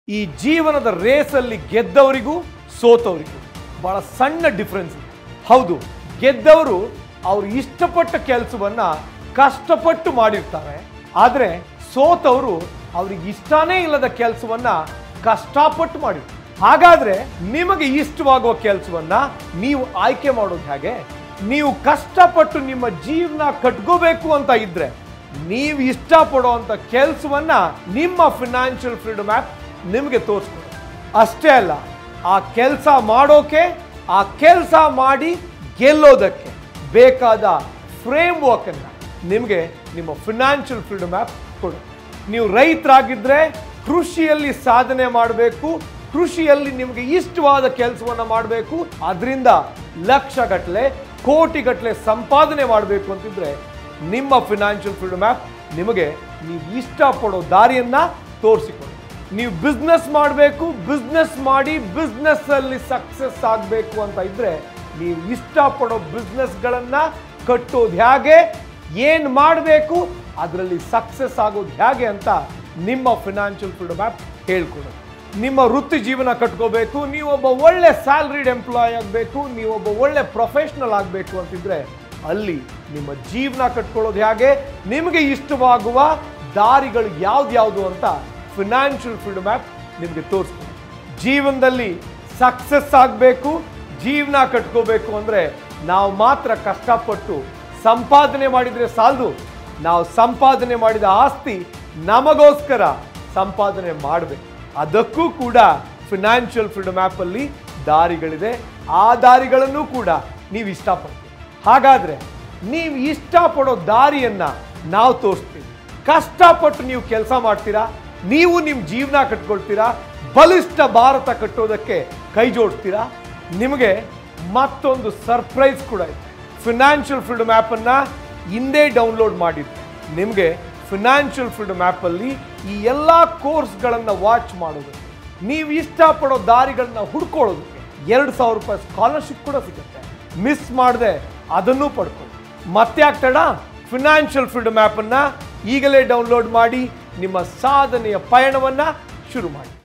ಈ ಜೀವನದ ರೇಸಲ್ಲಿ ಗೆದ್ದವರಿಗೂ ಸೋತವರಿಗೂ ಬಹಳ ಸಣ್ಣ ಡಿಫ್ರೆನ್ಸ್ ಇದೆ ಹೌದು ಗೆದ್ದವರು ಅವ್ರು ಇಷ್ಟಪಟ್ಟ ಕೆಲಸವನ್ನ ಕಷ್ಟಪಟ್ಟು ಮಾಡಿರ್ತಾರೆ ಆದರೆ ಸೋತವರು ಅವ್ರಿಗೆ ಇಷ್ಟನೇ ಇಲ್ಲದ ಕೆಲಸವನ್ನ ಕಷ್ಟಪಟ್ಟು ಮಾಡಿರ್ತಾರೆ ಹಾಗಾದ್ರೆ ನಿಮಗೆ ಇಷ್ಟವಾಗುವ ಕೆಲಸವನ್ನ ನೀವು ಆಯ್ಕೆ ಮಾಡೋದು ಹೇಗೆ ನೀವು ಕಷ್ಟಪಟ್ಟು ನಿಮ್ಮ ಜೀವನ ಕಟ್ಕೋಬೇಕು ಅಂತ ಇದ್ರೆ ನೀವು ಇಷ್ಟಪಡುವಂತ ಕೆಲಸವನ್ನ ನಿಮ್ಮ ಫಿನಾನ್ಷಿಯಲ್ ಫ್ರೀಡಮ್ ಆ್ಯಪ್ ನಿಮಗೆ ತೋರಿಸ್ಕೊಡುತ್ತೆ ಅಷ್ಟೇ ಅಲ್ಲ ಆ ಕೆಲಸ ಮಾಡೋಕೆ ಆ ಕೆಲಸ ಮಾಡಿ ಗೆಲ್ಲೋದಕ್ಕೆ ಬೇಕಾದ ಫ್ರೇಮ್ ವರ್ಕ್ ಅನ್ನ ನಿಮಗೆ ನಿಮ್ಮ ಫಿನಾನ್ಷಿಯಲ್ ಫ್ರೀಡಮ್ ಆ್ಯಪ್ ಕೊಡುತ್ತೆ ನೀವು ರೈತರಾಗಿದ್ರೆ ಕೃಷಿಯಲ್ಲಿ ಸಾಧನೆ ಮಾಡಬೇಕು ಕೃಷಿಯಲ್ಲಿ ನಿಮಗೆ ಇಷ್ಟವಾದ ಕೆಲಸವನ್ನ ಮಾಡಬೇಕು ಅದರಿಂದ ಲಕ್ಷಗಟ್ಟಲೆ ಕೋಟಿಗಟ್ಟಲೆ ಸಂಪಾದನೆ ಮಾಡಬೇಕು ಅಂತಿದ್ರೆ ನಿಮ್ಮ ಫಿನಾನ್ಷಿಯಲ್ ಫ್ರೀಡಮ್ ಆ್ಯಪ್ ನಿಮಗೆ ನೀವು ಇಷ್ಟಪಡೋ ದಾರಿಯನ್ನ ತೋರಿಸಿಕೊಡಿ ನೀವು ಬಿಸ್ನೆಸ್ ಮಾಡಬೇಕು ಬಿಸ್ನೆಸ್ ಮಾಡಿ ಬಿಸ್ನೆಸ್ ಅಲ್ಲಿ ಸಕ್ಸಸ್ ಆಗಬೇಕು ಅಂತ ಇದ್ರೆ ನೀವು ಇಷ್ಟಪಡೋ ಬಿಸ್ನೆಸ್ಗಳನ್ನ ಕಟ್ಟೋದು ಹೇಗೆ ಏನು ಮಾಡಬೇಕು ಅದರಲ್ಲಿ ಸಕ್ಸಸ್ ಆಗೋದು ಹೇಗೆ ಅಂತ ನಿಮ್ಮ ಫಿನಾನ್ಷಿಯಲ್ ಫ್ರೀಡಮ್ ಆ್ಯಪ್ ಹೇಳ್ಕೊಡೋದು ನಿಮ್ಮ ವೃತ್ತಿ ಜೀವನ ಕಟ್ಕೋಬೇಕು ನೀವೊಬ್ಬ ಒಳ್ಳೆ ಸ್ಯಾಲ್ರಿಡ್ ಎಂಪ್ಲಾಯ್ ಆಗಬೇಕು ನೀವೊಬ್ಬ ಒಳ್ಳೆ ಪ್ರೊಫೆಷ್ನಲ್ ಆಗಬೇಕು ಅಂತಿದ್ರೆ ಅಲ್ಲಿ ನಿಮ್ಮ ಜೀವನ ಕಟ್ಕೊಳ್ಳೋದು ಹೇಗೆ ನಿಮಗೆ ಇಷ್ಟವಾಗುವ ದಾರಿಗಳು ಯಾವ್ದ್ಯಾವುದು ಅಂತ ಫಿನಾನ್ಷಿಯಲ್ ಫ್ರೀಡಮ್ ಆ್ಯಪ್ ನಿಮಗೆ ತೋರಿಸ್ಕೊಡಿ ಜೀವನದಲ್ಲಿ ಸಕ್ಸಸ್ ಆಗಬೇಕು ಜೀವನ ಕಟ್ಕೋಬೇಕು ಅಂದರೆ ನಾವು ಮಾತ್ರ ಕಷ್ಟಪಟ್ಟು ಸಂಪಾದನೆ ಮಾಡಿದರೆ ಸಾಲದು ನಾವು ಸಂಪಾದನೆ ಮಾಡಿದ ಆಸ್ತಿ ನಮಗೋಸ್ಕರ ಸಂಪಾದನೆ ಮಾಡಬೇಕು ಅದಕ್ಕೂ ಕೂಡ ಫಿನಾನ್ಷಿಯಲ್ ಫ್ರೀಡಮ್ ಆ್ಯಪಲ್ಲಿ ದಾರಿಗಳಿದೆ ಆ ದಾರಿಗಳನ್ನು ಕೂಡ ನೀವು ಇಷ್ಟಪಡ್ತೀವಿ ಹಾಗಾದರೆ ನೀವು ಇಷ್ಟಪಡೋ ದಾರಿಯನ್ನ ನಾವು ತೋರಿಸ್ತೀವಿ ಕಷ್ಟಪಟ್ಟು ನೀವು ಕೆಲಸ ಮಾಡ್ತೀರಾ ನೀವು ನಿಮ್ಮ ಜೀವನ ಕಟ್ಕೊಳ್ತೀರಾ ಬಲಿಷ್ಠ ಭಾರತ ಕಟ್ಟೋದಕ್ಕೆ ಕೈ ಜೋಡಿಸ್ತೀರಾ ನಿಮಗೆ ಮತ್ತೊಂದು ಸರ್ಪ್ರೈಸ್ ಕೂಡ ಇದೆ ಫಿನಾನ್ಷಿಯಲ್ ಫ್ರೀಡಮ್ ಆ್ಯಪನ್ನು ಹಿಂದೆ ಡೌನ್ಲೋಡ್ ಮಾಡಿದ್ರೆ ನಿಮಗೆ ಫಿನಾನ್ಷಿಯಲ್ ಫ್ರೀಡಮ್ ಆ್ಯಪಲ್ಲಿ ಈ ಎಲ್ಲ ಕೋರ್ಸ್ಗಳನ್ನು ವಾಚ್ ಮಾಡೋದಕ್ಕೆ ನೀವು ಇಷ್ಟಪಡೋ ದಾರಿಗಳನ್ನ ಹುಡ್ಕೊಳ್ಳೋದಕ್ಕೆ ಎರಡು ಸಾವಿರ ರೂಪಾಯಿ ಸ್ಕಾಲರ್ಶಿಪ್ ಕೂಡ ಸಿಗುತ್ತೆ ಮಿಸ್ ಮಾಡದೆ ಅದನ್ನು ಪಡ್ಕೊಳ್ಳಿ ಮತ್ತೆ ಆಗ್ತಡ ಫಿನಾನ್ಷಿಯಲ್ ಫ್ರೀಡಮ್ ಆ್ಯಪನ್ನು ಈಗಲೇ ಡೌನ್ಲೋಡ್ ಮಾಡಿ ನಿಮ್ಮ ಸಾಧನೆಯ ಪಯಣವನ್ನು ಶುರು ಮಾಡಿ